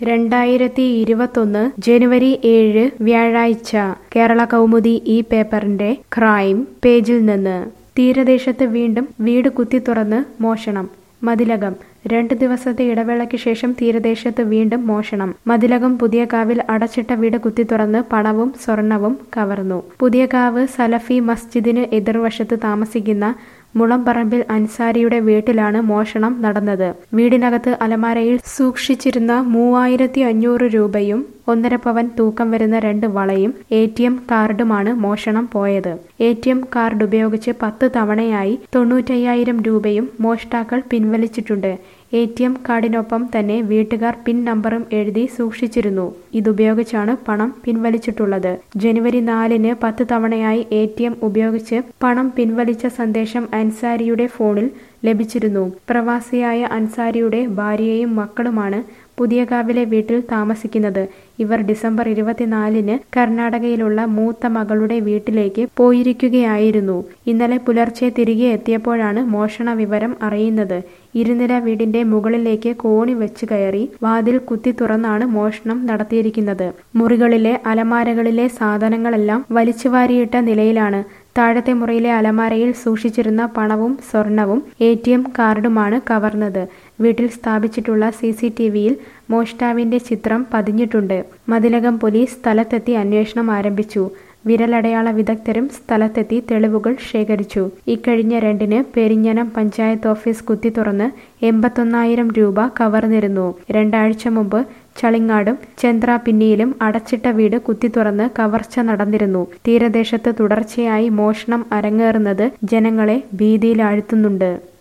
രണ്ടായിരത്തി ഇരുപത്തൊന്ന് ജനുവരി ഏഴ് വ്യാഴാഴ്ച കേരള കൗമുദി ഈ പേപ്പറിന്റെ ക്രൈം പേജിൽ നിന്ന് തീരദേശത്ത് വീണ്ടും വീട് കുത്തി തുറന്ന് മോഷണം മതിലകം രണ്ട് ദിവസത്തെ ഇടവേളയ്ക്ക് ശേഷം തീരദേശത്ത് വീണ്ടും മോഷണം മതിലകം പുതിയകാവിൽ അടച്ചിട്ട വീട് കുത്തി തുറന്ന് പണവും സ്വർണവും കവർന്നു പുതിയകാവ് സലഫി മസ്ജിദിന് എതിർവശത്ത് താമസിക്കുന്ന മുളംപറമ്പിൽ അൻസാരിയുടെ വീട്ടിലാണ് മോഷണം നടന്നത് വീടിനകത്ത് അലമാരയിൽ സൂക്ഷിച്ചിരുന്ന മൂവായിരത്തി അഞ്ഞൂറ് രൂപയും ഒന്നര പവൻ തൂക്കം വരുന്ന രണ്ട് വളയും എ ടി എം കാർഡുമാണ് മോഷണം പോയത് എ ടി എം കാർഡ് ഉപയോഗിച്ച് പത്ത് തവണയായി തൊണ്ണൂറ്റയ്യായിരം രൂപയും മോഷ്ടാക്കൾ പിൻവലിച്ചിട്ടുണ്ട് എ ടി എം കാർഡിനൊപ്പം തന്നെ വീട്ടുകാർ പിൻ നമ്പറും എഴുതി സൂക്ഷിച്ചിരുന്നു ഇതുപയോഗിച്ചാണ് പണം പിൻവലിച്ചിട്ടുള്ളത് ജനുവരി നാലിന് പത്ത് തവണയായി എ ടി എം ഉപയോഗിച്ച് പണം പിൻവലിച്ച സന്ദേശം അൻസാരിയുടെ ഫോണിൽ ലഭിച്ചിരുന്നു പ്രവാസിയായ അൻസാരിയുടെ ഭാര്യയും മക്കളുമാണ് പുതിയകാവിലെ വീട്ടിൽ താമസിക്കുന്നത് ഇവർ ഡിസംബർ ഇരുപത്തിനാലിന് കർണാടകയിലുള്ള മൂത്ത മകളുടെ വീട്ടിലേക്ക് പോയിരിക്കുകയായിരുന്നു ഇന്നലെ പുലർച്ചെ തിരികെ എത്തിയപ്പോഴാണ് മോഷണ വിവരം അറിയുന്നത് ഇരുനില വീടിന്റെ മുകളിലേക്ക് കോണി വെച്ച് കയറി വാതിൽ കുത്തി തുറന്നാണ് മോഷണം നടത്തിയിരിക്കുന്നത് മുറികളിലെ അലമാരകളിലെ സാധനങ്ങളെല്ലാം വലിച്ചുവാരിയിട്ട നിലയിലാണ് താഴത്തെ മുറിയിലെ അലമാരയിൽ സൂക്ഷിച്ചിരുന്ന പണവും സ്വർണവും എ ടി എം കാർഡുമാണ് കവർന്നത് വീട്ടിൽ സ്ഥാപിച്ചിട്ടുള്ള സി സി ടി വിയിൽ മോഷ്ടാവിന്റെ ചിത്രം പതിഞ്ഞിട്ടുണ്ട് മതിലകം പോലീസ് സ്ഥലത്തെത്തി അന്വേഷണം ആരംഭിച്ചു വിരലടയാള വിദഗ്ധരും സ്ഥലത്തെത്തി തെളിവുകൾ ശേഖരിച്ചു ഇക്കഴിഞ്ഞ രണ്ടിന് പെരിഞ്ഞനം പഞ്ചായത്ത് ഓഫീസ് കുത്തി തുറന്ന് എൺപത്തൊന്നായിരം രൂപ കവർന്നിരുന്നു രണ്ടാഴ്ച മുമ്പ് ചളിങ്ങാടും ചന്ദ്രാപിന്നിയിലും അടച്ചിട്ട വീട് കുത്തി തുറന്ന് കവർച്ച നടന്നിരുന്നു തീരദേശത്ത് തുടർച്ചയായി മോഷണം അരങ്ങേറുന്നത് ജനങ്ങളെ ഭീതിയിലാഴ്ത്തുന്നുണ്ട്